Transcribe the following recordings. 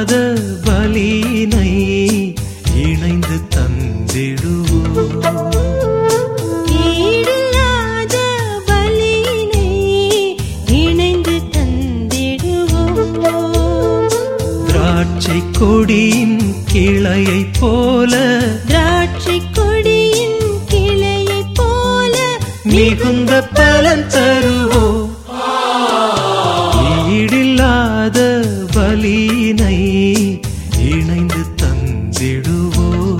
ஈடில்லாத பலியினை இணைந்து தந்திடுவோம் ஈடில்லாத பலியினை இணைந்து தந்திடுவோம் திராட்சை கொடியின் கிளையைப் போல திராட்சை கொடியின் கிளையைப் போல மிகுந்த பலன் தருவோம் ஈடில்லாத பலியினை இணைந்து தந்திடுவோம்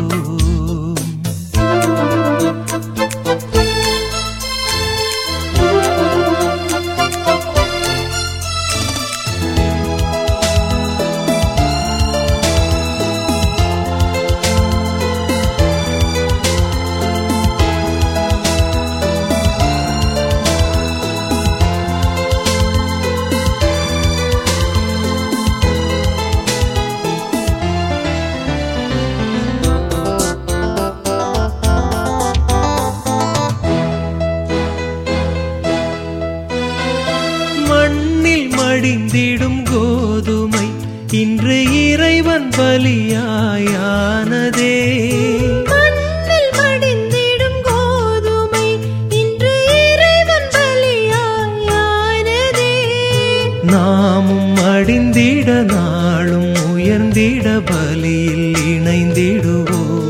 மண்ணில் மடிந்திடும் கோதுமை இன்று இறைவன் பலியாயானதே மண்ணில் மடிந்திடும் கோதுமை இன்று இறைவன் பலியாயானதே நாமும் மடிந்திட நாளும் உயர்ந்திட பலியில் இணைந்திடுவோம்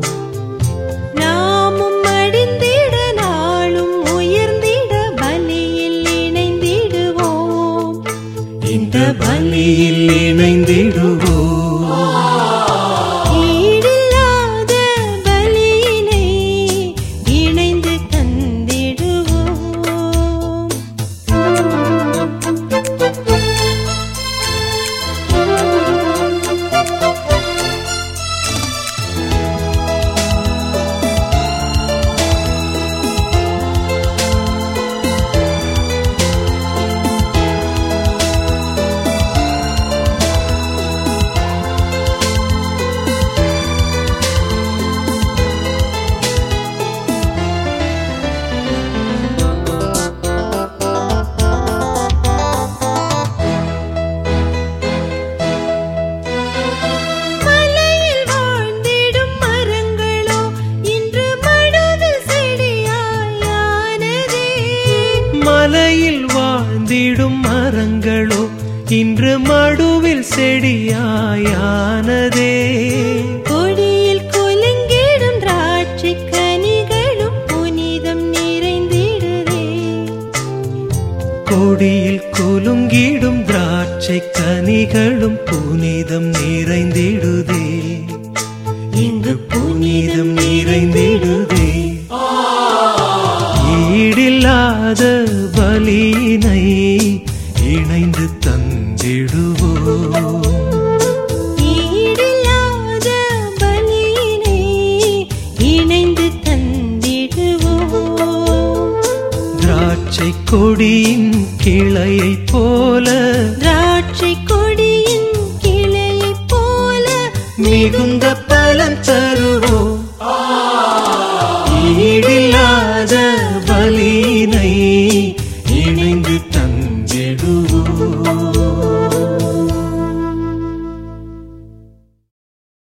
நாமும் மடிந்திட நாளும் உயர்ந்திட பலியில் இணைந்திடுவோம் இந்த பலியில் இணைந்திடுவோம் ஈடில்லாத பலியினை இணைந்து தந்திடுவோம் மலையில் வாழ்ந்திடும் மரங்களோ இன்று மடுவில் செடியாயானதே மலையில் வாழ்ந்திடும் மரங்களோ இன்று மடுவில் செடியாயானதே கொடியில் குலுங்கிடும் திராட்சை கனிகளும் புனிதம் நிறைந்திடுதே கொடியில் குலுங்கிடும் திராட்சை கனிகளும் புனிதம் நிறைந்திடுதே இங்கு புனிதம் நிறைந்திடுதே ஈடில்லாத பலியினை இணைந்து தந்திடுவோம் ஈடில்லாத பலியினை இணைந்து தந்திடுவோம் திராட்சை கொடியின் கிளையைப் போல திராட்சை கொடியின் கிளையைப் போல மிகுந்த பலன் தரும்